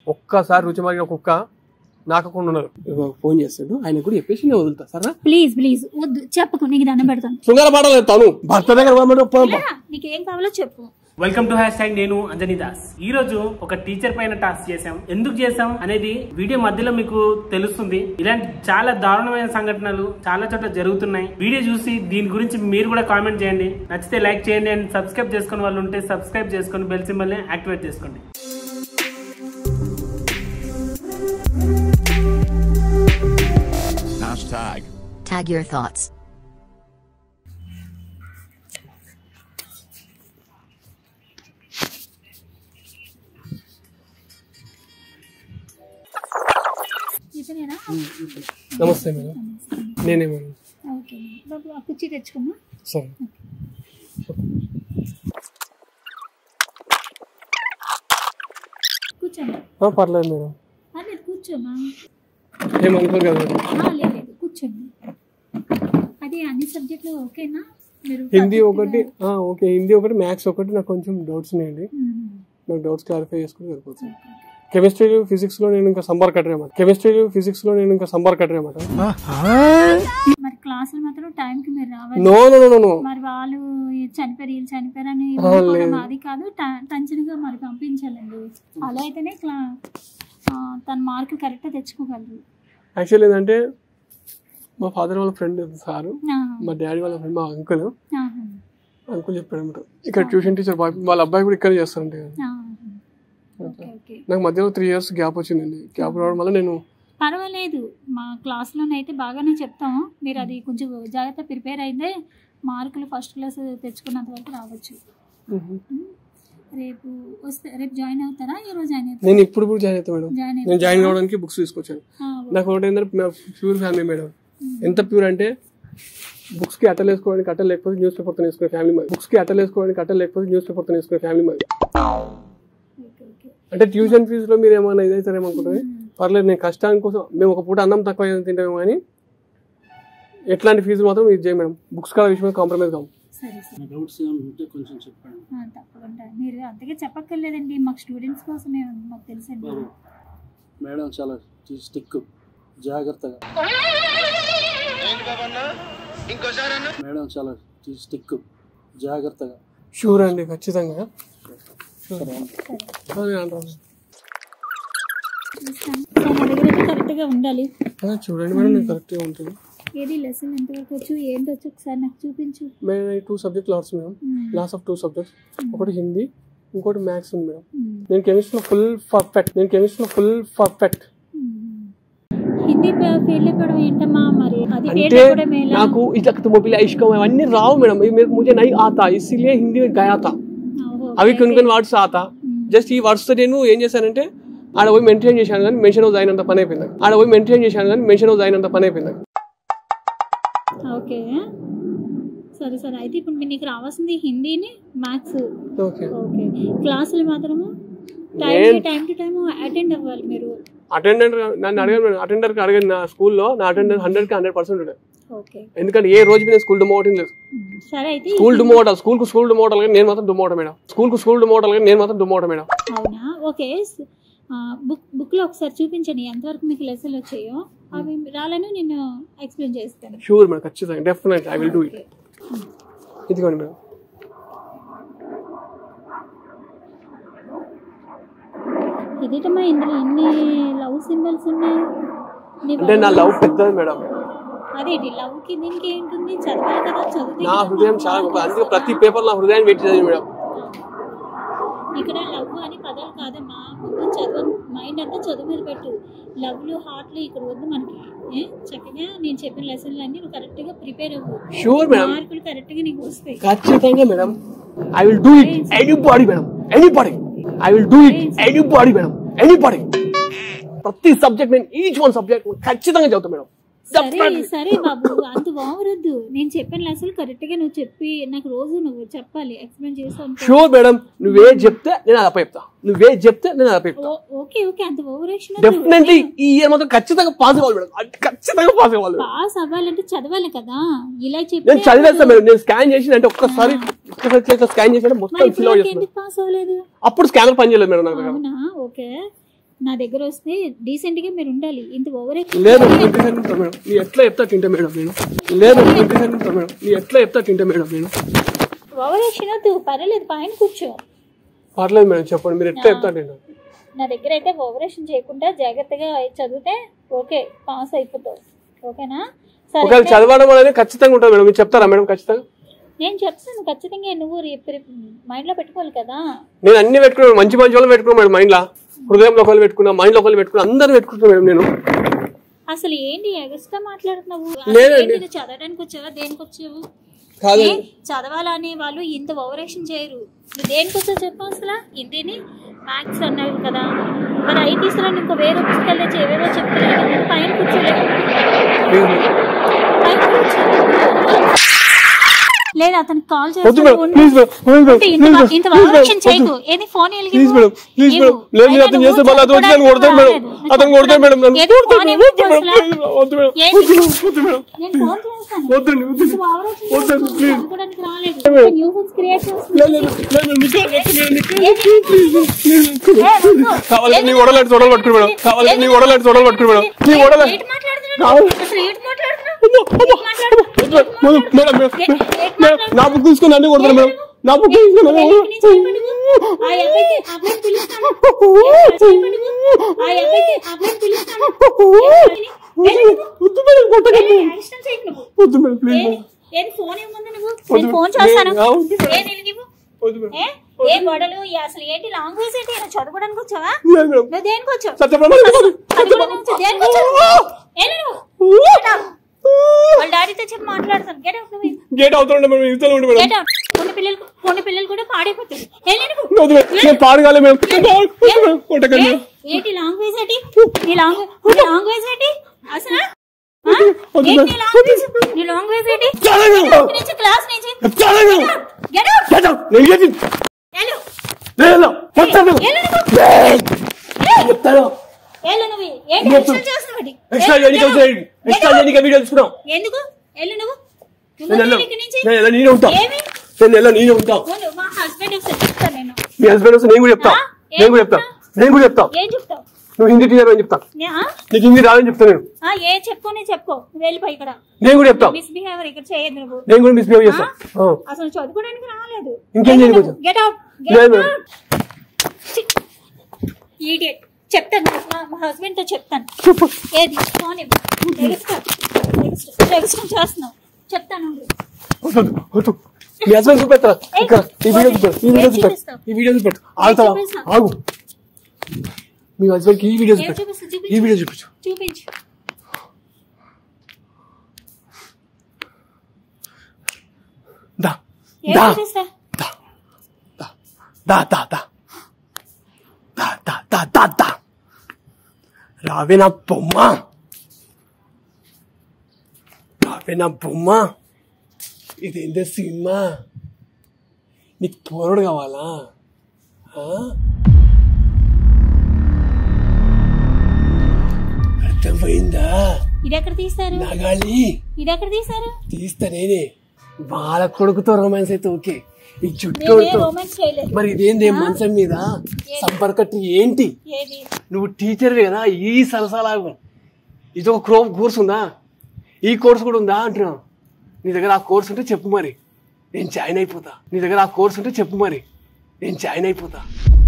ఒక్కసారి రుచి మారిన కుక్క నాకకుండా ఉన్నారు ఇదిగో ఫోన్ చేస్తాడు ఆయన కూడా చెప్పేసి నేను వదులుతా సరే ప్లీజ్ ప్లీజ్ వద్దు చెప్పకు నీకు దండం పెడతాను శృంగార పాడలేదు తను భర్త దగ్గర పోమని పో- పో. నీకు ఏం కావాలో చెప్పు వెల్కమ్ టు హ్యాష్ ట్యాగ్ నేను అంజనీ దాస్ ఈ రోజు ఒక టీచర్ పైన టాస్క్ చేశాం ఎందుకు చేశాం అనేది వీడియో మధ్యలో మీకు తెలుస్తుంది ఇలాంటి చాలా దారుణమైన సంఘటనలు చాలా చోట్ల జరుగుతున్నాయి వీడియో చూసి దీని గురించి మీరు కూడా కామెంట్ చేయండి నచ్చితే లైక్ చేయండి అండ్ సబ్స్క్రైబ్ చేసుకుని వాళ్ళు ఉంటే సబ్స్క్రైబ్ చేసుకొని బెల్ సింబల్ ని యాక్టివేట్ చేసుకోండి Hashtag. Tag your thoughts. ఇతనేనా నమస్తే మేడం నేనే మేడం ఓకే బాబు ఆ కుర్చీ తెచ్చుకోమా సరే కూర్చోండి ఆ, పర్లేదు మేడం పర్లేదు కూర్చోమా ఏమనుకోరు కదా మేడం ఆ, లేదు లేదు కూర్చోండి అది అన్ని సబ్జెక్టులు ఓకేనా మీరు హిందీ perfect ఒకటి గా- ఆ, ఓకే హిందీ ఒకటి మ్యాథ్స్ ఒకటి నాకు కొంచెం డౌట్స్ ఉన్నాయండి మ్మ్. నాకు డౌట్స్ క్లారిఫై చేసుకుని సరిపోతుంది కెమిస్ట్రీ ఫిజిక్స్ లో నేను ఇంకా సంబార్ కట్టరేమాట కెమిస్ట్రీ ఫిజిక్స్ లో నేను ఇంకా సంబార్ కట్టరేమాట మరి క్లాసులు మాత్రం టైంకి మీరు రావాలి నో నో నో నో మరి వాళ్ళు చనిపోయారు వీళ్ళు చనిపోయారని ఆ, ఊరుకోవడం లేదు. అది కాదు ట- టెన్షన్గా మరి పంపించాలండి అలా అయితేనే క్లా ఆ, తన మార్కులు కరెక్ట్గా తెచ్చుకోగలరు యాక్చువల్లీ ఏంటంటే మా ఫాదర్ వాళ్ళ ఫ్రెండ్ సారు ఆహా, మా డాడీ వాళ్ళ ఫ్రెండ్ మా అంకుల్ ఆహా, అంకుల్ చెప్పాడు అనమాట ఇక్కడ ట్యూషన్ టీచర్ బాయ్ వాళ్ళ అబ్బాయి కూడా ఇక్కడ చేస్తారంట కదా. ఆహా. ఓకే ఓకే నాకు మధ్యలో త్రీ ఇయర్స్ గ్యాప్ వచ్చిందండి గ్యాప్ రావడం వల్ల నేను పర్వాలేదు మా క్లాస్లోనైతే బాగానే చెప్తాం మీరు అది కొంచెం జాగ్రత్త ప్రిపేర్ అయితే మార్కులు ఫస్ట్ క్లాస్ తెచ్చుకున్నంత వరకు రావచ్చు ఉమ్. రేపు వస్తే రేపు జాయిన్ అవుతారా ఈ రోజు జాయిన్ అవుతారా నేను ఇప్పుడు కూడా జాయిన్ అవుతాను మేడం జాయిన్ నేను అవుతారా? జాయిన్ కావడానికి బుక్స్ తీసుకొచ్చాను ఆ, నాకు ఒకటి ఏంటంటే ప్యూర్ ఫ్యామిలీ మేడం ఎంత ప్యూర్ అంటే బుక్స్ కి అట్టలు వేసుకోవడానికి అట్టలు లేకపోతే న్యూస్ పేపర్ తో వేసుకునే ఫ్యామిలీ మాది బుక్స్ కి అట్టలు వేసుకోవడానికి అట్టలు లేకపోతే న్యూస్ పేపర్ తో వేసుకునే ఫ్యామిలీ మాది ఓకే ఓకే అంటే ట్యూషన్ ఫీజులో మీరు ఏమైనా ఇదైతారేమో అనుకుంటుంది పర్లేదు నేను కష్టానికి కోసం మేము ఒక పూట అన్నం తక్కువ తింటాము కానీ ఎట్లాంటి ఫీజు మాత్రం ఇది చేయం మేడం బుక్స్ కాడ విషయం కాంప్రమైజ్ కాము సరే సరే డౌట్స్ ఉంటే కొంచెం చెప్పండి ఆ, తప్పకుండా మీరు అంతగా చెప్పక్కర్లేదండి మాకు స్టూడెంట్స్ కోసమే మాకు తెలుసండి బాబు మేడం చాలా స్టిక్ జాగ్రత్తగా మేడం చాలా స్టిక్ జాగ్రత్తగా షూర్ అండి ఖచ్చితంగా Sure. ఆ, నేను అంటాను. చూస్తాను సో నా దగ్గర అయితే కరెక్ట్గా ఉండాలి ఆ, చూడండి మేడం నేను కరెక్ట్గా ఉంటుంది ఏది లెసన్ ఎంతవరకు వచ్చు ఏంటి వచ్చు ఒకసారి నాకు చూపించు మేము two subject loss madam loss of two subjects ఒకటి హిందీ ఇంకోటి మ్యాథ్స్ ఉంది మేడం మ్మ్. నేను కెమిస్ట్రీలో ఫుల్ పర్ఫెక్ట్ నేను కెమిస్ట్రీలో ఫుల్ పర్ఫెక్ట్ హిందీ ఫెయిల్ అయిపోవడం ఏంటమ్మా మరి అది ఫెయిల్ అంటే అయిపోవడం ఎలా నాకు ఇతక్ మొబైల్ ఇష్కం అవన్నీ రావు మేడం ये मेरे मुझे नहीं आता इसीलिए हिंदी में गया था ఓహో, అవి ఓకే, కొన్ని ఓకే. కొన్ని వర్డ్స్ ఆతా జస్ట్ ఈ వర్డ్స్ తో నేను ఏం చేశానంటే ఆడ పోయి మెయింటైన్ చేశాను కానీ మెన్షన్ హౌస్ అయినంత పని అయిపోయింది నాకు. ఆడ పోయి మెయింటైన్ చేశాను కానీ మెన్షన్ హౌస్ అయినంత పని అయిపోయింది నాకు. ఓకే సరే సరే అయితే ఇప్పుడు మీ- నీకు రావాల్సింది హిందీని మ్యాథ్స్ ఓకే ఓకే క్లాసులు మాత్రము టైం నేను- టైం టు టైం అటెండ్ అవ్వాలి మీరు అటెండెంట్ నన్ను అడిగాను మేడం అటెండర్ కి అడిగాను నా స్కూల్లో నా అటెండెన్స్ హండ్రెడ్ కి హండ్రెడ్ పర్సెంట్ ఉండే ఓకే ఎందుకంటే ఏ రోజు నేను స్కూల్ డుమోవటం లేదు సరే అయితే స్కూల్ డుమోవటం స్కూల్ కు స్కూల్ డుమోవటం కానీ నేను మాత్రం డుమోవటం మేడం స్కూల్ కు స్కూల్ డుమోవటం కానీ నేను మాత్రం డుమోవటం మేడం అవునా ఓకే స్- ఆ, బుక్ బుక్లో ఒకసారి చూపించండి ఎంతవరకు మీకు లెసన్లు వచ్చాయో అవి రాలని నేను ఎక్స్ప్లెయిన్ చేస్తాను షూర్ మేడం ఖచ్చితంగా definite I will do it ఇదిగోండి మేడం ఇదేటమ్మా ఇందులో ఎన్ని లవ్ సింబల్స్ ఉన్నాయి నీ అంటే నా వల్ల- లవ్ పెద్దది మేడం అదేంటి లవ్ కి దీనికి ఏంటుంది చదవాలి కదా చదివితే నా కదా హృదయం చాలా గొప్ప అందుకే ప్రతి పేపర్ నా హృదయాన్ని పెట్టి చదివి మేడం ఇక్కడ లవ్ అని పదాలు కాదమ్మా ముందు చదువు మైండ్ అంతా చదువు మీద పెట్టు లవ్లు హార్ట్లు ఇక్కడ వద్దు మనకి ఏ? చక్కగా నేను చెప్పిన లెసన్లు అన్ని నువ్వు కరెక్ట్ గా ప్రిపేర్ అవ్వు షూర్ మేడం మార్కులు కరెక్ట్ గా నీకు వస్తాయి ఖచ్చితంగా madam I will do it anybody madam anybody I will do it anybody madam anybody ప్రతి సబ్జెక్ట్ నేను ఈచ్ వన్ సబ్జెక్ట్ ఖచ్చితంగా చదువుతాను మేడం సరే సరే బాబు అంత ఓవరొద్దు నేను చెప్పిన లెసన్లు కరెక్ట్ గా నువ్వు చెప్పి నాకు రోజు నువ్వు చెప్పాలి ఎక్స్ప్లెయిన్ చేస్తాను షూర్ మేడం నువ్వే చెప్తే నేను అదే చెప్తా నువ్వే చెప్తే నేను అదే చెప్తా ఓకే ఓకే అంత ఓవర్ డెఫినెట్లీ ఈ ఇయర్ మాత్రం ఖచ్చితంగా పాస్ అవ్వాలి మేడం అది ఖచ్చితంగా పాస్ అవ్వాలి మేడం. పాస్ అవ్వాలంటే చదవాలి కదా ఇలా నేను చెప్పి చదివేస్తాను మేడం నేను స్కాన్ చేసి అంటే ఒక్కసారి ఒక్కసారి స్కాన్ చేసి మొత్తం మరి ఫిల్ ఇప్పుడు చేస్తాను ఎందుకు పాస్ అవ్వలేదు అప్పుడు స్కానర్ పని చేయలేదు మేడం నాకు దగ్గర. అవునా ఓకే నా దగ్గర వస్తే డీసెంట్ గా మీరు ఉండాలి ఇంత ఓవర్ లేదు నేను ఇంటికాడ ఉంటా మేడం నీ ఎట్లా చెప్తా తింటా మేడం నేను లేదు నేను ఇంటికాడ ఉంటా మేడం నీ ఎట్లా చెప్తా తింటా మేడం నేను ఓవర్ వద్దు పర్వాలేదు పైన కూర్చో పర్లేదు మేడం చెప్పండి మీరు ఎట్లా చెప్తా తింటా నా దగ్గర అయితే ఓవరేషన్ చేయకుండా జాగ్రత్తగా చదివితే ఓకే పాస్ అయిపోతావు ఓకేనా సరే ఒకవేళ చదవడం అనేది ఖచ్చితంగా ఉంటుంది మేడం మీరు చెప్తారా మేడం ఖచ్చితంగా నేను చెప్తాను ఖచ్చితంగా నువ్వు మైండ్ లో పెట్టుకోవాలి కదా నేను అన్ని పెట్టుకున్నాను మంచి మంచి వాళ్ళు పెట్టుకున్నాను మేడం మైండ్ లా హృదయంలో ఒకళ్ళు పెట్టుకున్నా మైండ్ లో ఒకళ్ళు పెట్టుకున్నా అందరూ పెట్టుకుంటున్నాను మేడం నేను అసలు ఏంటి ఎగస్ట్రా మాట్లాడుతున్నావు లేదండి. ఏంటి, చదవడానికి వచ్చావా దేనికి వచ్చావు కాదు ఏ, చదవాలని వాళ్ళు ఇంత ఓవరేషన్ చేయరు నువ్వు దేనికి వచ్చావు చెప్పు అసలు హిందీని మ్యాథ్స్ అన్నావు కదా మరి ఐటీస్ లో ఇంకో వేరే పుస్తకాలు తెచ్చి ఏవేవో చెప్తున్నాను కదా, పైన కూర్చోలేదు పైన కూర్చో. లేదు అతనికి కాల్ వద్దు మేడం చేస్తాను ప్లీజ్ మేడం ప్లీజ్ మేడం ఇంత ప్లీజ్ వా- ఇంత మేడం ఓవరాక్షన్ చేయకు ఏది ఫోన్ వెలిగి ప్లీజ్ మేడం ప్లీజ్ మేడం లేదు మీరు అతను చేస్తే మళ్ళీ అతను వచ్చి నన్ను కొడతాడు మేడం అతను కొడతాడు మేడం నన్ను ఏది కొడతాడు ఫోన్ మేడం. వద్దు మేడం ఇవ్వు ప్లీజ్ మేడం. వద్దు మేడం ఏంటి? వద్దు మేడం వద్దు మేడం నేను ఫోన్ చేస్తాను వద్దండి వద్దండి నువ్వు ఓవరాక్షన్ వద్దండి చేయకు. ప్లీజ్ చదువుకోవడానికి రాలేదు న్యూసెన్స్ క్రియేట్ చేస్తుంది లేదు లేదు లేదు మేడం మీకు వద్దు మేడం మీకు ఏంటి? ఏ, వద్దు. కావాలంటే నీ గొడవలు తొడలు పట్టుకుని మేడం కావాలంటే నీ గొడవలు తొడలు పట్టుకుని మేడం నీ గొడవలు ఏంటి మాట్లాడుతున్నావు? అసలు ఏంటి మాట్లాడుతున్నావు? ఏంటి మాట్లాడుతున్నావు? మేడం మేడం మేడం మేడం నా బుక్ తీసుకుని అన్ని కొడతాను మేడం నా బుక్ తీసుకుని ఏ, అన్ని నీ చేయి పట్టుకో. ఆ అబ్బాయికి ఆ అబ్బాయిని పిలుస్తాను. ఏ, చేయి పట్టుకో. ఆ అబ్బాయికి ఆ అబ్బాయిని పిలుస్తాను. ఏ, వద్దు మేడం కొట్టకండి ఏ, యాక్షన్ చేయకు నువ్వు. వద్దు మేడం ప్లీజ్ ఏది? మేడం ఏది ఫోన్ ఇవ్వమంది నువ్వు వద్దు నేను ఫోన్ మేడం. చేస్తాను నేను- వద్దు మేడం. ఏ నిలిగివ్వు. వద్దు మేడం ఏ ఏ గొడవలు ఈ అసలు ఏంటి లాంగ్వేజ్ ఏంటి నువ్వు చదవడానికి వచ్చావా లేదు మేడం నువ్వు దేనికి వచ్చావు సత్యప్రభ చదవడానికి వచ్చావు. దేనికి వచ్చావు ఏ నువ్వు Get out. వాళ్ళ డాడీతో చెప్పి మాట్లాడతాను గెట్ అవుట్ నువ్వు గేట్ అవుతుండే మేడం ఇతలు ఉండే మేడం గెట్ అవుట్ కొన్ని పిల్లలు కొన్ని పిల్లలు కూడా పాడైపోతారు వెళ్ళి నువ్వు వద్దు మేడం నేను పాడగాలి మేడం వద్దు మేడం కొట్టకండి ఏ? ఏంటి లాంగ్వేజ్ ఏంటి నీ లాంగ్వేజ్ నీ లాంగ్వేజ్ ఏంటి అసలు ఆ? వద్దు ఏంటి మేడం. నీ లాంగ్వేజ్ నీ లాంగ్వేజ్ ఏంటి చాలా మేడం. ఇక్కడి నుంచి క్లాస్ నుంచి చాలా madam. Get out Get out. నేను చేసి వెళ్ళు లేదు చెప్తాను వెళ్ళు నువ్వు చెప్తాను వెళ్ళు నువ్వు ఏంటి నేను ఎక్స్ట్రా చేస్తున్నావు ఎక్స్ట్రా చేయడానికి వచ్చాడు ఎక్స్ట్రా చేయడానికి వీడియో తీసుకున్నాం ఎందుకు వెళ్ళు నువ్వు నువ్వు నేను వెళ్ళను వెళ్ళు ఇక్కడి నుంచి నేను వెళ్ళను నేనే ఉంటా ఏమి నేను వెళ్ళను నేనే ఉంటా పోనీ, మా హస్బెండ్ ఒకసారి చెప్తాను నేను మీ హస్బెండ్ వస్తే నేను కూడా చెప్తా ఆ? ఏం నేను కూడా చెప్తా నేను కూడా చెప్తా ఏం చెప్తావు నువ్వు హిందీ టీచర్ అని చెప్తా నే- ఆ? నీకు హిందీ రాదని చెప్తా నేను ఆ, ఏ చెప్పుకో నేను చెప్పుకో నువ్వు వెళ్ళిపోయి ఇక్కడ నేను కూడా చెప్తా మిస్బిహేవియర్ ఇక్కడ చేయదు నువ్వు నేను కూడా మిస్బిహేవ్ చేస్తా ఆ. అసలు చదువుకోవడానికి రాలేదు ఇంకేం చేయకు కొంచెం. గెట్ అవుట్ లేదు. ఈడియట్ చెప్తాను మా- మా హస్బెండ్ తో చెప్తాను చెప్పు ఏది ఫోన్ ఇవ్వు. ఎగస్ట్రా. ఎగస్ట్రా. ఎగస్ట్రా చేస్తున్నావు చెప్తాను ఉండు. వద్దు, వద్దు. మీ హస్బెండ్ చూపెడతా ఇక్కడ ఈ వీడియో చూపెట్టు ఈ వీడియో ఏం చూపెట్టు చూపిస్తావు? ఈ వీడియో చూపెట్టు ఆగుతావా చూపిస్తావు? ఆగు మీ హస్బెండ్ కి ఈ వీడియో ఏం చూపెట్టు చూపిస్తావు? ఈ చూపించు వీడియో చూపించు చూపించు దా ఏం దా చూపిస్తా దా దా దా దా దా దా దా దా దా దా రావే నా బొమ్మ రావే నా బొమ్మ ఇదేంటే సినిమా నీకు పోరడు కావాలా ఆ? అర్థమైందా ఇది ఎక్కడ తీస్తారు నాగాలి ఇది ఎక్కడ తీస్తారు తీస్తా నేనే వాళ్ళ కొడుకుతో రొమాన్స్ అయితే ఓకే ఈ నేనే చుట్టూతో రొమాన్స్ చేయలేదు మరి ఇదేంది మంచం మీద సంపర్కట్టు ఏంటి ఏది నువ్వు టీచర్ కదా ఈ సరసాలాగా ఇది ఒక క్రో కోర్స్ ఉందా ఈ కోర్స్ కూడా ఉందా అంటున్నావు నీ దగ్గర ఆ కోర్స్ ఉంటే చెప్పు మరి నేను జాయిన్ అయిపోతా నీ దగ్గర ఆ కోర్స్ ఉంటే చెప్పు మరి నేను జాయిన్ అయిపోతా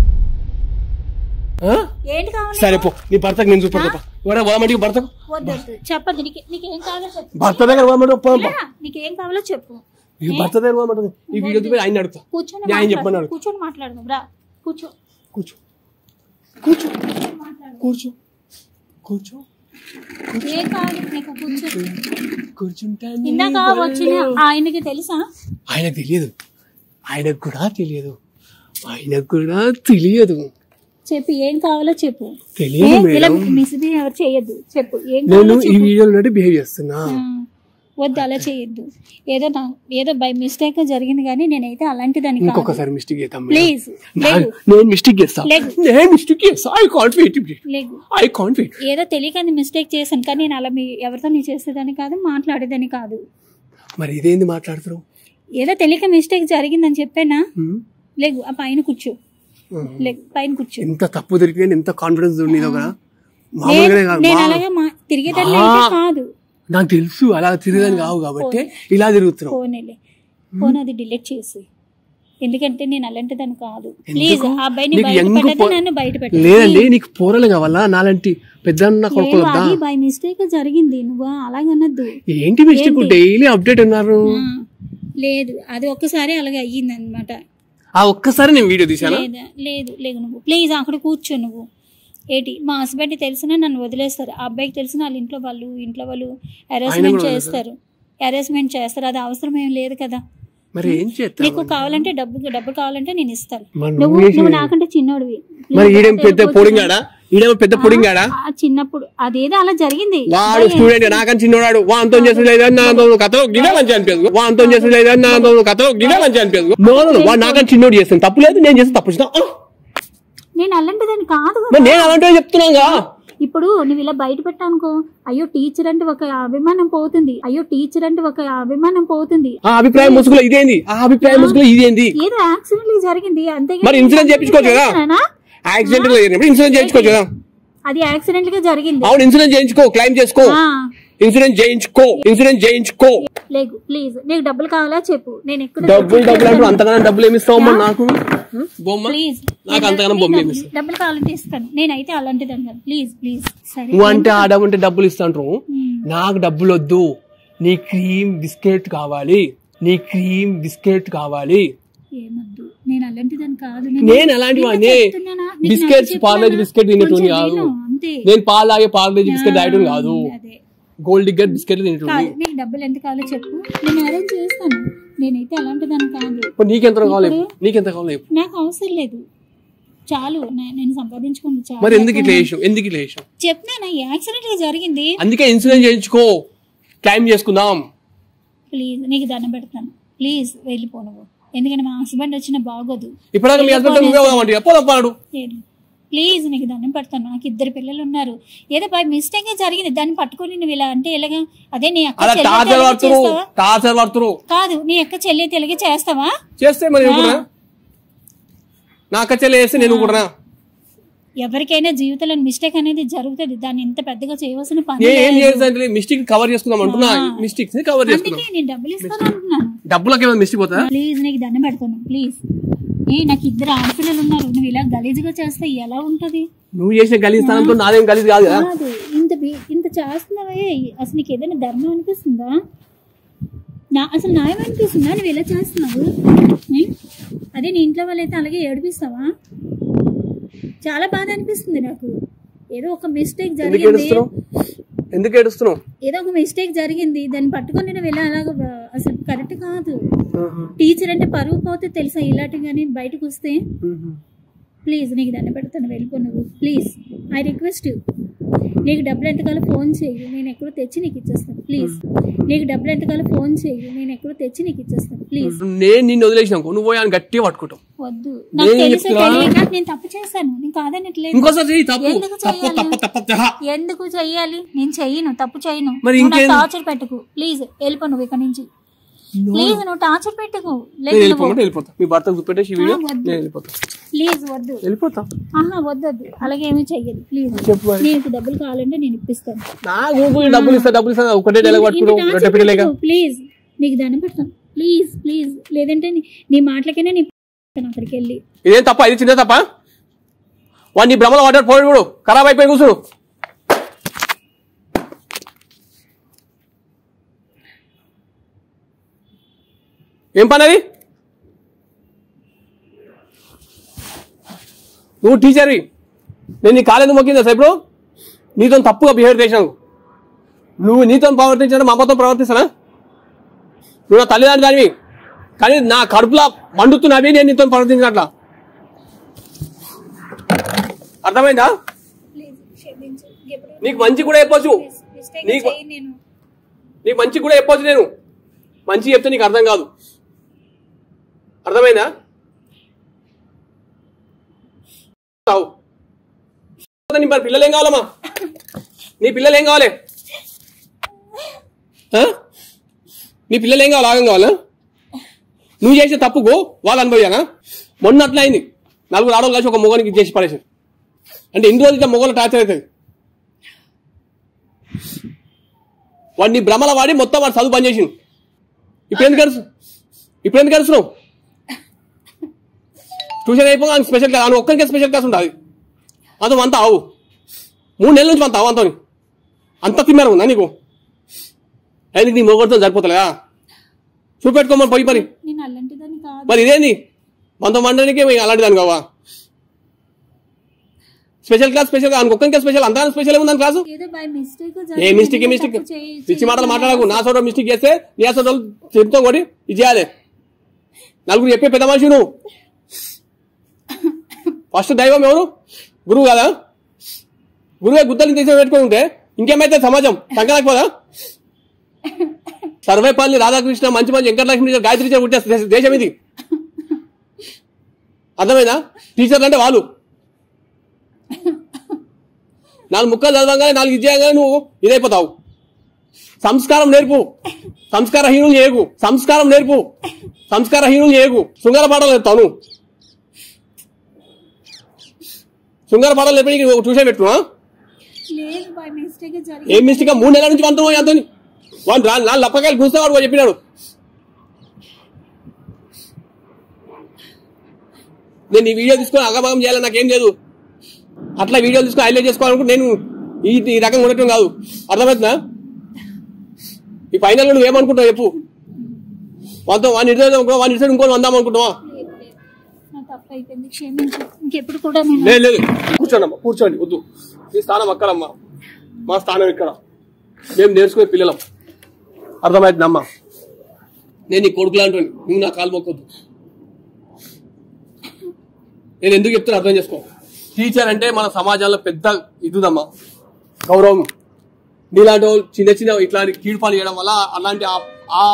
ఆ? ఏంటి కావాలి సరే పో నీ భర్తకు నేను చూపెడతా వామడికి భర్తకు వద్దొద్దు చెప్పద్దు నీకు నీకేం కావాలో చెప్పు భర్త దగ్గర వామడి లేరా? నీకేం కావాలో చెప్పు ఈ భర్త దగ్గర వామడి ఈ వీడియో చూపి ఆయన అడుగుతా కూర్చొని న్యాయం మాట్లాడు. చెప్పమన్నాడు కూర్చొని మాట్లాడదాం రా కూర్చో కూర్చో కూర్చో మాట్లాడు కూర్చో కూర్చో ఏం కావాలి నీకు కూర్చో కూర్చుంటాను ఇందాక వచ్చిన ఆయనకి తెలుసా ఆయనకు తెలియదు ఆయనకు కూడా తెలియదు ఆయనకు కూడా తెలియదు చెప్పు ఏం కావాలో చెప్పు తెలియదు ఏ, ఇలా మేడం మిస్బిహేవ్ చేయొద్దు చెప్పు ఏం నేను కావాలో ఈ చెప్పు వీడియోలో బిహేవ్ చేస్తున్నా ఆ, వద్దు అలా చేయొద్దు ఏదో నా ఏదో బై మిస్టేక్ జరిగింది కానీ నేనైతే అలాంటిదాన్ని కాదు ఇంకొకసారి మిస్టేక్ చేద్దాం మేడం. ప్లీజ్ నా- లేదు నేను మిస్టేక్ చేస్తా లేదు. నేను మిస్టేక్ చేస్తా ఐ కాంట్ వెయిట్ లేదు ఐ కాంట్ వెయిట్ ఏదో తెలియక మిస్టేక్ చేశాను కానీ నేను అలా మీ ఎవరితో నీ చేసేదాన్ని కాదు మాట్లాడేదాన్ని కాదు మరి ఇదేంది మాట్లాడుతున్నావు ఏదో తెలియక మిస్టేక్ జరిగిందని చెప్పానా హ్మ్? లేగు ఆ పైన కూర్చో లెగ్ పైన కూర్చో ఎంత తప్పు దొరికింది ఎంత కాన్ఫిడెన్స్ ఉంది నీలో కూడా మామూలుగానే నేను- కాదు నేను మా- అలాగే మా తిరిగేదాన్ని అయితే కాదు నాకు తెలుసు అలా తిరిగేదని కావు కాబట్టి ఇలా తిరుగుతున్నావు ఫోనేలే ఫోన్ అది డిలీట్ చేసి ఎందుకంటే నేను అలాంటి దాన్ని కాదు ప్లీజ్ ఆ అబ్బాయిని నీకు బయట యంగ్ పెట్టదు పో- నన్ను బయట పెట్టదు లేదండి నీకు పోరలు కావాలా నాలాంటి పెద్ద కొడుకు వద్దా అది బై మిస్టేక్ జరిగింది నువ్వు అలాగనద్దు ఏంటి మిస్టేక్ డైలీ అప్డేట్ ఉన్నారు లేదు అది ఒక్కసారి అలాగే అయ్యింది అనమాట ఆ ఒక్కసారి నేను వీడియో తీసాను లేదా లేదు లేదు నువ్వు ప్లీజ్ అక్కడ కూర్చో నువ్వు ఏంటి మా హస్బెండ్ తెలిసినా నన్ను వదిలేస్తారు ఆ అబ్బాయికి తెలిసిన వాళ్ళ ఇంట్లో వాళ్ళు ఇంట్లో వాళ్ళు అరేంజ్మెంట్ చేస్తారు అరేంజ్మెంట్ చేస్తారు అది అవసరం ఏం లేదు కదా మరి ఏం చేస్తా నీకు కావాలంటే డబ్బు డబ్బు కావాలంటే నేను ఇస్తాను మరి నువ్వు నువ్వు నువ్వు నాకంటే చిన్నోడివి మరి ఈడేం పెద్ద పొడింగాడా ఈడేమో పెద్ద పొడింగాడా ఆ చిన్నప్పుడు అదేదో అలా జరిగింది వాడు స్టూడెంట్ నాకని చిన్నవాడు వాంతో చేసలేదు నాతో కథలో గిదే మంచి అనిపించదు వాంతో చేసలేదు నాతో కథలో గిదే మంచి అనిపించదు నో నో, వాడు నాకని చిన్నోడు చేస్తాను తప్పు లేదు నేను చేస్తే తప్పు చేస్తా ఆ, నేను అలాంటిదాన్ని కాదు కదా. మరి నేను అలాంటివి చెప్తున్నాగా ఇప్పుడు నువ్వు ఇలా బయట పెట్టానుకో అయ్యో టీచర్ అంటే ఒక అభిమానం పోతుంది అయ్యో టీచర్ అంటే ఒక అభిమానం పోతుంది ఆ అభిప్రాయం ముసుగులో ఇదేంది ఆ అభిప్రాయం ముసుగులో ఇదేంది ఏదో యాక్సిడెంట్ జరిగింది అంతే మరి ఇన్సూరెన్స్ చేయించుకోవచ్చు కదా యాక్సిడెంట్ గా జరిగినప్పుడు ఇన్సూరెన్స్ చేయించుకోవచ్చు కదా అది యాక్సిడెంట్ గా జరిగింది అవును ఇన్సూరెన్స్ చేయించుకో క్లైమ్ చేసుకో ఆ, ఇన్సూరెన్స్ చేయించుకో ఇన్సూరెన్స్ చేయించుకో లేదు ప్లీజ్ నీకు డబ్బులు కావాలా చెప్పు నేను ఎక్కడ డబ్బులు డబ్బులు అంటే అంతగానో డబ్బులు ఏమి ఇస్తావు అమ్మా నాకు బొమ్మ ప్లీజ్ నాకు అంతగానో బొమ్మ ఏమి ఇస్తావు డబ్బులు కావాలంటే ఇస్తాను నేనైతే అలాంటిదాన్ని కాదు ప్లీజ్ ప్లీజ్ సరే నువ్వు అంటే ఆడమంటే డబ్బులు ఇస్తాంటారు నాకు డబ్బులు వద్దు నీ క్రీమ్ బిస్కెట్ కావాలి నీ క్రీమ్ బిస్కెట్ కావాలి ఏమొద్దు నేను అలాంటిదాన్ని కాదు నేను అలాంటి వాడిని చెప్తున్నానా? నీకు బిస్కెట్స్ నచ్చ పార్లేజ్ చెప్పానా? బిస్కెట్ తినేటోని కొంచెం కాదు తిను, అంతే నేను పాలు తాగే పార్లేజ్ బిస్కెట్ తాగటం కాదు అదే గోల్డ్ డిగ్గర్ బిస్కెట్ తినేటోని కాదు నీకు డబ్బులు ఎంత కావాలో చెప్పు నేను అరేంజ్ చేస్తాను నేనైతే అలాంటిదాన్ని కాదు ఇప్పుడు నీకెంత కావాలి చెప్పు. నీకెంత కావాలి చెప్పు. నాకు అవసరం లేదు చాలు నే- నేను సంపాదించుకుంది చాలు మరి ఎందుకు ఇట్లా చేసావు ఎందుకు ఇట్లా చేసావు చెప్తున్నాను యాక్సిడెంట్ గా జరిగింది అందుకే ఇన్సూరెన్స్ చేయించుకో క్లైమ్ చేసుకుందాం ప్లీజ్ నీకు దండం పెడతాను ప్లీజ్ వెళ్ళిపో నువ్వు ఎందుకంటే మా హస్బెండ్ వచ్చిన బాగోదు ఇప్పటిదాకా మీ హస్బెండ్ నువ్వే పోదామంటే పోదాం పాడు లేదు. ప్లీజ్ నీకు దండం పెడతాను నాకు ఇద్దరు పిల్లలు ఉన్నారు ఏదో బై మిస్టేక్ గా జరిగింది దాన్ని పట్టుకొని నువ్వు ఇలా అంటే ఎలాగా అదే నీ అక్క అలా చెల్లి టార్చర్ తెలిగి పడుతురు చేస్తావా టార్చర్ పడుతురు కాదు నీ అక్క చెల్లి తెలిగి చేస్తావా చేస్తే మరి నేను కూడా నా కచ్చెలు వేస్తే నేను కూడా ఎవరికైనా జీవితంలో మిస్టేక్ అనేది జరుగుతుంది దాన్ని ఇంత పెద్దగా చేయవలసిన పని నేను ఏం లేదు. చేయాలంటే మిస్టేక్ కవర్ చేసుకుందాం అంటున్నా మిస్టేక్స్ ని కవర్ చేసుకుందాం అందుకే నేను డబ్బులు ఇస్తాను అంటున్నాను డబ్బులకి ఏమైనా మిస్టేక్ పోతా ప్లీజ్ నీకు దండం పెడతాను ప్లీజ్ ఏ నాకు ఇద్దరు ఆడపిల్లలు ఉన్నారు నువ్వు ఇలా గలీజ్గా చేస్తే ఎలా ఉంటది నువ్వు చేసిన గలీజ్ స్థానంతో నాదేం గలీజ్ కాదు కదా కాదు ఇంత బి- ఇంత చేస్తున్నావే అసలు నీకు ఏదైనా ధర్మం అనిపిస్తుందా నా అసలు న్యాయం అనిపిస్తుందా నువ్వు ఇలా చేస్తున్నావు ఏ? అదే నీ ఇంట్లో వాళ్ళైతే అలాగే ఏడిపిస్తావా చాలా బాధ అనిపిస్తుంది నాకు ఏదో ఒక మిస్టేక్ ఎందుకు జరిగింది ఏడుస్తున్నావు ఎందుకు ఏడుస్తున్నావు ఏదో ఒక మిస్టేక్ జరిగింది దాన్ని పట్టుకొని నేను వెళ్ళా అలాగ అసలు కరెక్ట్ కాదు టీచర్ అంటే పరువు పోతే తెలుసా ఇలాంటి కానీ బయటకు వస్తే ప్లీజ్ నీకు దండ పెడతాను వెళ్ళిపో నువ్వు ప్లీజ్ ఐ రిక్వెస్ట్ యూ నీకు డబ్బులు ఎంతకాలం ఫోన్ చేయి నేను ఎక్కడో తెచ్చి నీకు ఇచ్చేస్తాను ప్లీజ్ నీకు డబ్బులు ఎంతకాలం ఫోన్ చేయి నేను ఎక్కడో తెచ్చి నీకు ఇచ్చేస్తాను ప్లీజ్ నేను నిన్ను వదిలేసినావు నువ్వు పోయి ఆయన గట్టిగా పట్టుకుంటావు వద్దు నాకు నేను తెలుసు చెప్తున్నా. తెలియక నేను తప్పు చేశాను నేను కాదనట్లేదు ఇంకోసారి చెయ్యి తప్పు ఎందుకు తప్పు చెయ్యాలి? తప్పు తప్పు తప్పు ఎందుకు చెయ్యాలి నేను చెయ్యను తప్పు చేయను మరి నువ్వు నాకు ఇంకేం? టార్చర్ పెట్టుకు ప్లీజ్ వెళ్ళిపో నువ్వు ఇక్కడ నుంచి ప్లీజ్ నువ్వు టార్చర్ పెట్టుకు నేను లేదు నువ్వు వెళ్ళిపోమంటే వెళ్ళిపోతా మీ భర్తకు చూపెట్టేసి ఈ వీడియో ఆ, వద్దు. నేను వెళ్ళిపోతా ప్లీజ్ వద్దు వెళ్ళిపోతా ఆహా వద్దొద్దు అలాగే ఏమీ చెయ్యదు ప్లీజ్ చెప్పు మరి. నీకు డబ్బులు కావాలంటే నేను ఇప్పిస్తాను నా ఊపు డబ్బులు ఇస్తా డబ్బులు ఇస్తా ఒకటే డైలాగ్ పట్టుకున్నావు రొట్టె పెట్టలేక ప్లీజ్ నీకు దండం పెడతాను ప్లీజ్ ప్లీజ్ లేదంటే నీ- నీ మాటలకైనా నీ పెడతాను అక్కడికి వెళ్ళి ఇదేం తప్ప ఇది చిన్న తప్ప వాడు నీ భ్రమలో వాటర్ పోయి కూడా ఖరాబ్ అయిపోయి కూర్చుడు ఏం పని అది నువ్వు టీచర్వి నేను నీ కాలేజీ మొక్కిందా సార్ ఇప్పుడు నీతో తప్పుగా బిహేవ్ చేశాను నువ్వు నీతో ప్రవర్తించాను మా అమ్మతో ప్రవర్తిస్తానా నువ్వు నా తల్లిదండ్రులు దానివి కానీ నా కడుపులో మండుతున్నవి నేను నీతో ప్రవర్తించినట్లా అర్థమైందా ప్లీజ్ క్షమించు ఎప్పుడు నీకు మంచి కూడా చెప్పొచ్చు మిస్టేక్ నీకు చేయి నేను నీకు మంచి కూడా చెప్పొచ్చు నేను మంచి చెప్తే నీకు అర్థం కాదు అర్థమైందా రావు. నీ మరి పిల్లలు ఏం కావాలమ్మా నీ పిల్లలు ఏం కావాలి ఆ? నీ పిల్లలు ఏం కావాలి ఆగం కావాలా నువ్వు చేసే తప్పుకు వాళ్ళు అనుభవియానా మొన్న అట్లా అయింది నలుగురు ఆడవాళ్ళు కలిసి ఒక మొగనికి ఇది చేసి పడేసారు అంటే ఇన్ని రోజులు ఇట్లా మొగలు టార్చర్ అవుతుంది వాడిని భ్రమల వాడి మొత్తం వాడు చదువు బంద్ చేసిండు ఇప్పుడు ఎందుకు కలుసు ఇప్పుడు ఎందుకు కలుస్తున్నావు ట్యూషన్ అయిపోగా స్పెషల్ క్లాస్ అని ఒక్కరికే స్పెషల్ క్లాస్ ఉంటుంది అంత అంత ఆవు మూడు నెలల నుంచి అంత ఆవు అంతని అంత తిన్నారు ఉందా నీకు అయితే నీ మొగడితో సరిపోతలేదా చూపెట్టుకోమని పోయి పని నేను అలాంటిదని కాదు మరి ఇదేంది వంద మండలికి అలాంటి దాని కావా స్పెషల్ క్లాస్ స్పెషల్ ఒక్కరికే స్పెషల్ అంతా స్పెషల్ ఏముందని క్లాసు ఏదో బై మిస్టేక్ ఏ మిస్టేక్ మిస్టేక్ పిచ్చి మాటలు మాట్లాడకు నా సోట మిస్టేక్ చేస్తే నీ సోట చెప్తాం కొడి ఇది చేయాలి నలుగురు చెప్పే పెద్ద మనిషి నువ్వు ఫస్ట్ దైవం ఎవరు గురువు కదా గురువే గుద్దలు తీసి పెట్టుకుని ఉంటే ఇంకేమైతే సమాజం సంకరాకపోదా సర్వేపల్లి రాధాకృష్ణ మంచి మంచి వెంకటలక్ష్మి టీచర్, గాయత్రి టీచర్ పుట్టే దేశ- దేశం ఇది అర్థమైందా టీచర్లు అంటే వాళ్ళు నాలుగు ముక్కలు చదవగానే నాలుగు ఇచ్చేయగానే నువ్వు ఇదైపోతావు సంస్కారం నేర్పు సంస్కారహీనులు చేయకు సంస్కారం నేర్పు సంస్కారహీనులు చేయకు శృంగార పాటలు నేర్పుతావు నువ్వు శృంగార పాటలు నేర్పడానికి ఒక ట్యూషన్ పెట్టుకున్నా లేదు బై మిస్టేక్ జరిగింది ఏం మిస్టేక్ మూడు నెలల నుంచి వంతున్నావు ఎంతో వాడు రా- నాలుగు లప్పకాయలు కూర్చున్నాడు వాడు చెప్పినాడు నేను ఈ వీడియో తీసుకొని అగభాగం చేయాలని నాకేం లేదు అట్లా వీడియో తీసుకొని హైలైట్ చేసుకోవాలనుకుంటే నేను ఈ ఈ రకంగా ఉండటం కాదు అర్థమవుతుందా ఈ ఫైనల్ నువ్వు ఏమనుకుంటావు చెప్పు వాళ్ళతో వాడిని ఇడితే వాడిని ఇడితే ఇంకోటి వందాం అనుకుంటావా లేదు లేదు నా తప్పు అయిపోయింది క్షమించు ఇంకెప్పుడు కూడా నేను లేదు లేదు కూర్చోండి అమ్మా కూర్చోండి వద్దు ఈ స్థానం అక్కడమ్మా మా స్థానం ఇక్కడ మేము నేర్చుకునే పిల్లలం అర్థమవుతుంది అమ్మా నేను నీ కొడుకు లాంటి నువ్వు నా కాలు మొక్కొద్దు నేను ఎందుకు చెప్తున్నా అర్థం చేసుకో టీచర్ అంటే మన సమాజంలో పెద్ద ఇదిదమ్మా గౌరవం నీలాంటి వాళ్ళు చిన్న చిన్న ఇట్లాంటి కీడుపాలు చేయడం వల్ల అలాంటి ఆ- ఆ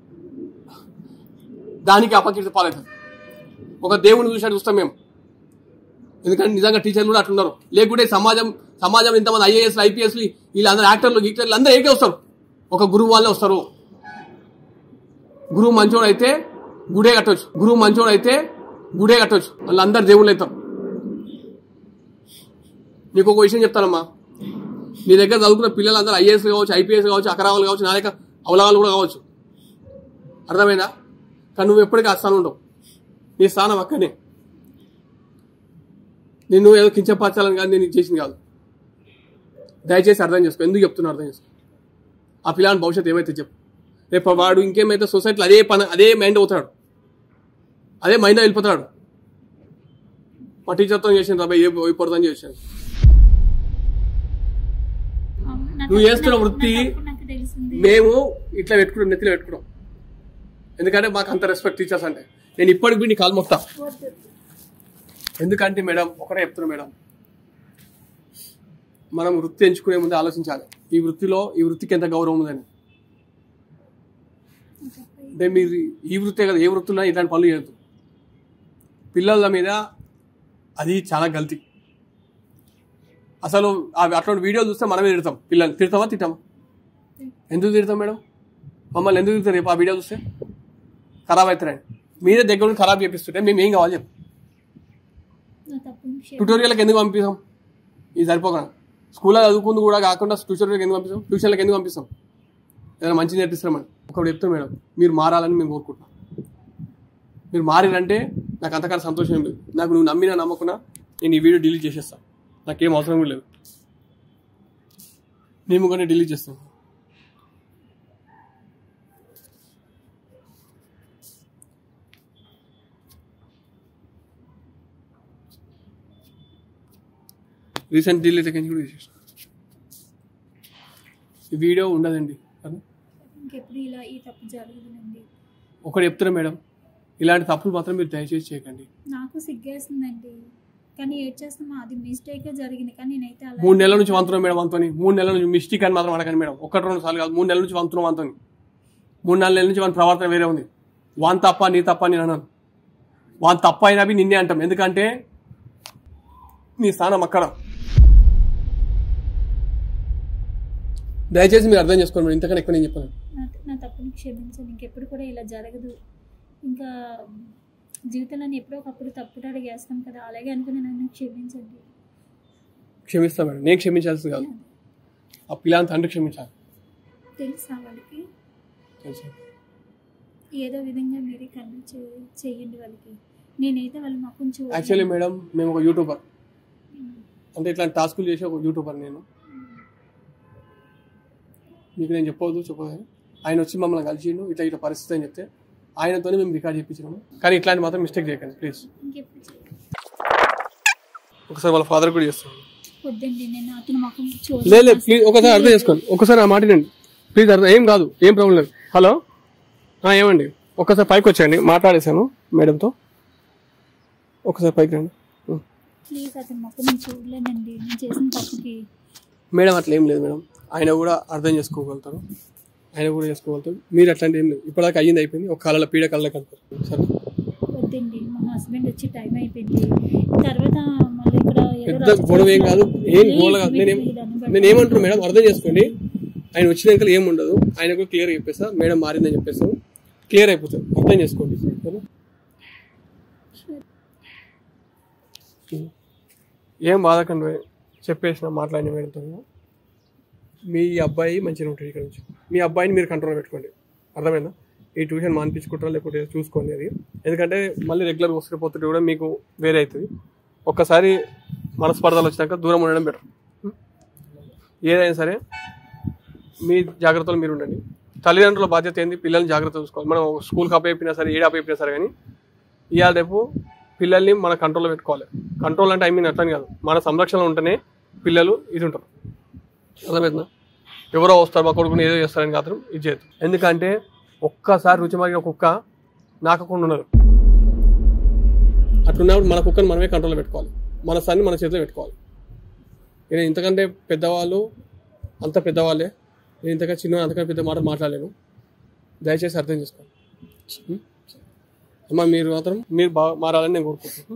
దానికి అపకీర్తి పాలవుతుంది ఒక దేవుని చూసినట్టు చూస్తాం మేము ఎందుకంటే నిజంగా టీచర్లు కూడా అట్లున్నారు లేకుంటే సమాజం సమాజం ఇంతమంది ఐఏఎస్ ఐపీఎస్ వీళ్ళందరూ యాక్టర్లు గీక్టర్లు అందరూ ఏకే వస్తారు ఒక గురువు వాళ్ళే వస్తారు గురువు మంచోడు అయితే గుడే కట్టవచ్చు గురువు మంచోడు అయితే గుడే కట్టవచ్చు వాళ్ళందరూ దేవుళ్ళు అవుతారు నీకు ఒక విషయం చెప్తానమ్మా నీ దగ్గర చదువుకున్న పిల్లలందరూ ఐఏఎస్ కావచ్చు ఐపీఎస్ కావచ్చు అకరావాలు కావచ్చు నా దగ్గర అవలవాళ్ళు కూడా కావచ్చు అర్థమైందా కానీ నువ్వు ఎప్పటికీ ఆ స్థానం ఉండవు నీ స్థానం అక్కడనే నిన్ను ఏదో కించపరచాలని కానీ నేను ఇది చేసింది కాదు దయచేసి అర్థం చేసుకో ఎందుకు చెప్తున్నా అర్థం చేసుకో ఆ పిల్లాని భవిష్యత్తు ఏమైతే చెప్పు రేపు వాడు ఇంకేమైతే సొసైటీలో అదే పని అదే మైండ్ అవుతాడు అదే మైండ్ వెళ్ళిపోతాడు మా టీచర్తో చేసిన రాబాయ్ ఏ అయిపోతుందని చేశాను అవును, నా నువ్వు తప్పు చేస్తున్న నాకు- వృత్తి నా తప్పు నాకు తెలిసింది మేము ఇట్లా పెట్టుకున్నాం నెత్తిలో పెట్టుకున్నాం ఎందుకంటే మాకు అంత రెస్పెక్ట్ టీచర్స్ అంటే నేను ఇప్పటికి కూడా నీ కాలు మొక్తా వద్దు. ఎందుకంటే మేడం ఒకటే చెప్తున్నా మేడం మనం వృత్తి ఎంచుకునే ముందు ఆలోచించాలి ఈ వృత్తిలో ఈ వృత్తికి ఎంత గౌరవం ఉందని అంటే మీరు ఈ వృత్తే కదా ఏ వృత్తిలో ఇట్లాంటి పనులు చేయొద్దు పిల్లల మీద అది చాలా గల్తీ అసలు అవి అట్లాంటి వీడియోలు చూస్తే మనమే తిడతాం పిల్లల్ని తిడతామా తిట్టామా ఎందుకు తిడతాం మేడం మమ్మల్ని ఎందుకు తిడతారు రేపు ఆ వీడియో చూస్తే ఖరాబ్ అవుతారండి మీరే దగ్గర నుండి ఖరాబ్ చేపిస్తుంటే మేము ఏం కావాలి చెప్పు నా తప్పు క్షమించు. ట్యూటోరియల్కి ఎందుకు పంపిస్తాం ఇది సరిపోగా స్కూల్లో చదువుకుంది కూడా కాకుండా ట్యూటోరియల్కి ఎందుకు పంపిస్తాం ట్యూషన్లకు ఎందుకు పంపిస్తాం ఏదైనా మంచి నేర్పిస్తామని ఒకటి చెప్తాం మేడం మీరు మారాలని మేము కోరుకుంటున్నాం మీరు మారినంటే నాకు అంతకన్నా సంతోషం ఏం లేదు నాకు నువ్వు నమ్మినా నమ్మకున్నా నేను ఈ వీడియో డిలీట్ చేసేస్తాను నాకేం అవసరం కూడా లేదు మేము కూడా డిలీట్ చేస్తాం రీసెంట్ డిలీట్ అక్కడి నుంచి కూడా తీసేసాం ఈ వీడియో ఉండదండి కదా ఇంకెప్పుడు ఇలా ఈ తప్పు జరగదులండి ఒకటి చెప్తున్నా మేడం ఇలాంటి తప్పులు మాత్రం మీరు దయచేసి చేయకండి నాకు సిగ్గేస్తుందండి కానీ ఏడ్ చేస్తున్నా అది మిస్టేక్ జరిగింది కానీ నేనైతే అలా మూడు నెలల నుంచి వంతున్నాం మేడం వంతోని మూడు నెలల నుంచి మిస్టేక్ అని మాత్రం అడగండి మేడం ఒకటి రెండు సార్లు కాదు మూడు నెలల నుంచి వంతున్నాం వంతోని మూడు నాలుగు నెలల నుంచి మన ప్రవర్తన వేరే ఉంది వాన్ తప్ప నీ తప్ప అని నేను అన్నాను వాన్ తప్ప అయినవి నిన్నే అంటాం ఎందుకంటే నీ స్థానం అక్కడ దయచేసి మీరు అర్థం చేసుకోండి మేడం ఇంతకన్నా ఎక్కువ నేను చెప్పాను నా నా తప్పుని క్షమించండి ఇంకెప్పుడు కూడా ఇలా జరగదు ఇంకా జీవితంలో ఎప్పుడో ఒకప్పుడు తప్పుడు అడిగి వేస్తాం కదా అలాగే అనుకుని నన్ను క్షమించండి క్షమిస్తా మేడం నేను క్షమించాల్సింది కాదు ఆ పిల్లని తండ్రి క్షమించాలి తెలుసా వాళ్ళకి తెలుసా ఏదో విధంగా మీరే కన్విన్స్ చేయండి వాళ్ళకి నేనైతే వాళ్ళ మొక్కం చూ యాక్చువల్లీ మేడం మేము ఒక యూట్యూబర్ అంటే ఇట్లాంటి టాస్కులు చేసే ఒక యూట్యూబర్ నేను మీకు నేను చెప్పవద్దు చెప్పదు ఆయన వచ్చి మమ్మల్ని కలిసిండు ఇట్లా ఇట్లా పరిస్థితి అని చెప్తే ఆయనతోనే మేము రికార్డ్ చేయించినాము కానీ ఇట్లాంటి మాత్రం మిస్టేక్ చేయకండి ప్లీజ్ ఇంకెప్పుడు చేయను. ఒకసారి వాళ్ళ ఫాదర్ కూడా చేస్తాను వద్దండి నేను అతని మొక్కం లేదు లేదు ప్లీజ్ ఒకసారి అర్థం చేసుకోండి ఒకసారి ఆ మాట వినండి ప్లీజ్ అర్థం ఏం కాదు ఏం ప్రాబ్లం లేదు హలో ఆ, ఏమండి ఒక్కసారి పైకి వచ్చేయండి మాట్లాడేశాను మేడంతో ఒకసారి పైకి రండి ఉం. ప్లీజ్ అతని మొక్కం నేను చూడలేనండి నేను చేసిన తప్పుకి మేడం అట్లా ఏం లేదు మేడం ఆయన కూడా అర్థం చేసుకోగలుగుతారు ఆయన కూడా చేసుకోగలుగుతారు మీరు అట్లాంటి ఏం లేదు ఇప్పటిదాకా అయ్యింది అయిపోయింది ఒక కళ్ళ పీడ కళ్ళ కలుపుతారు సరే వద్దండి మా హస్బెండ్ వచ్చి టైం అయిపోయింది తర్వాత మళ్ళీ ఇక్కడ ఏదో పెద్ద రచ్చ గొడవ ఏం కాదు చేస్తున్నారు. ఏం Please, గోల కాదు మీరు నేనేం ఈ దాన్ని బట్టి- నేను ఏమంటున్నాను మేడం అర్థం చేసుకోండి ఆయన వచ్చినాక ఏం ఉండదు ఆయన కూడా క్లియర్ చెప్పేస్తా మేడం మారిందని చెప్పేస్తాం క్లియర్ అయిపోతుంది అర్థం చేసుకోండి సరేనా? ఏం బాధకండి చెప్పేసిన మాట్లాడిన మేడంతో మీ అబ్బాయి మంచిగా ఉంటాడు ఇక్కడ నుంచి మీ అబ్బాయిని మీరు కంట్రోల్ పెట్టుకోండి అర్థమైందా ఈ ట్యూషన్ మానిపించుకుంటారా లేకపోతే చూసుకోండి అది ఎందుకంటే మళ్ళీ రెగ్యులర్ వస్తే పోతుంటే కూడా మీకు వేరే అవుతుంది ఒక్కసారి మనస్పర్ధలు వచ్చినాక దూరం ఉండడం బెటర్ ఏదైనా సరే మీ జాగ్రత్తలు మీరు ఉండండి తల్లిదండ్రుల బాధ్యత ఏంది పిల్లల్ని జాగ్రత్త చూసుకోవాలి మనం స్కూల్కి అప్పయిపోయినా సరే ఏడు అప్పయిపోయినా సరే కానీ ఇవాళ రేపు పిల్లల్ని మన కంట్రోల్లో పెట్టుకోవాలి కంట్రోల్ అంటే ఐ మీన్ అట్లని కాదు మన సంరక్షణలో ఉంటేనే పిల్లలు ఇది ఉంటారు అర్థమవుతుందా ఎవరో వస్తారు మా కొడుకుని ఏదో చేస్తారని మాత్రం ఇది చేయదు ఎందుకంటే ఒక్కసారి రుచి మారిన కుక్క నాకకుండా ఉండదు అట్లున్నప్పుడు మన కుక్కని మనమే కంట్రోల్లో పెట్టుకోవాలి మన సన్ని మన చేతిలో పెట్టుకోవాలి నేను ఇంతకంటే పెద్దవాళ్ళు అంత పెద్దవాళ్ళే నేను ఇంతకంటే చిన్న అంతకంటే పెద్ద మాట మాట్లాడలేను దయచేసి అర్థం చేసుకోండి ఉం? అమ్మ మీరు మాత్రం మీరు బాగా మారాలని నేను కోరుకుంటున్నాను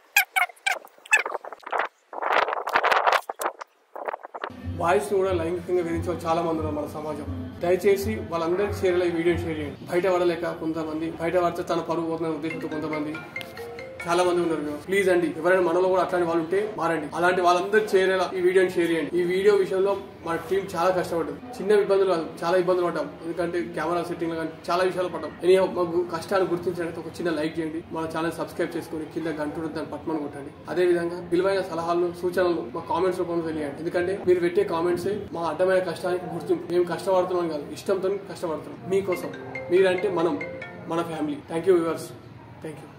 బాయ్స్ కూడా లైంగికంగా వేధించే వాళ్ళు చాలా మంది ఉన్నారు మన సమాజం దయచేసి వాళ్ళందరికీ షేర్ ఈ వీడియో షేర్ చేయండి బయట పడలేక కొంతమంది బయట పడితే తన పరువు పోతున్న ఉద్దేశంతో కొంతమంది చాలా మంది ఉన్నారు ప్లీజ్ అండి ఎవరైనా మనలో కూడా అట్లాంటి వాళ్ళు ఉంటే మారండి అలాంటి వాళ్ళందరూ చేరేలా ఈ వీడియోని షేర్ చేయండి ఈ వీడియో విషయంలో మన టీం చాలా కష్టపడ్డది చిన్న ఇబ్బందులు కాదు చాలా ఇబ్బందులు పడ్డాం ఎందుకంటే కెమెరా సెట్టింగ్ కానీ చాలా విషయాలు పడ్డాం ఎనీ మాకు కష్టాలు గుర్తించడానికి ఒక చిన్న లైక్ చేయండి మన ఛానల్ సబ్స్క్రైబ్ చేసుకొని కింద గంట ఉంటుంది దాన్ని పట్టుమని కొట్టండి అదే విధంగా విలువైన సలహాలను సూచనలు మా కామెంట్స్ రూపంలో తెలియండి ఎందుకంటే మీరు పెట్టే కామెంట్స్ మా అడ్డమైన కష్టానికి గుర్తింపు మేము కష్టపడుతున్నాం కాదు ఇష్టంతో కష్టపడుతున్నాం మీకోసం మీరంటే మనం మన family thank you viewers thank you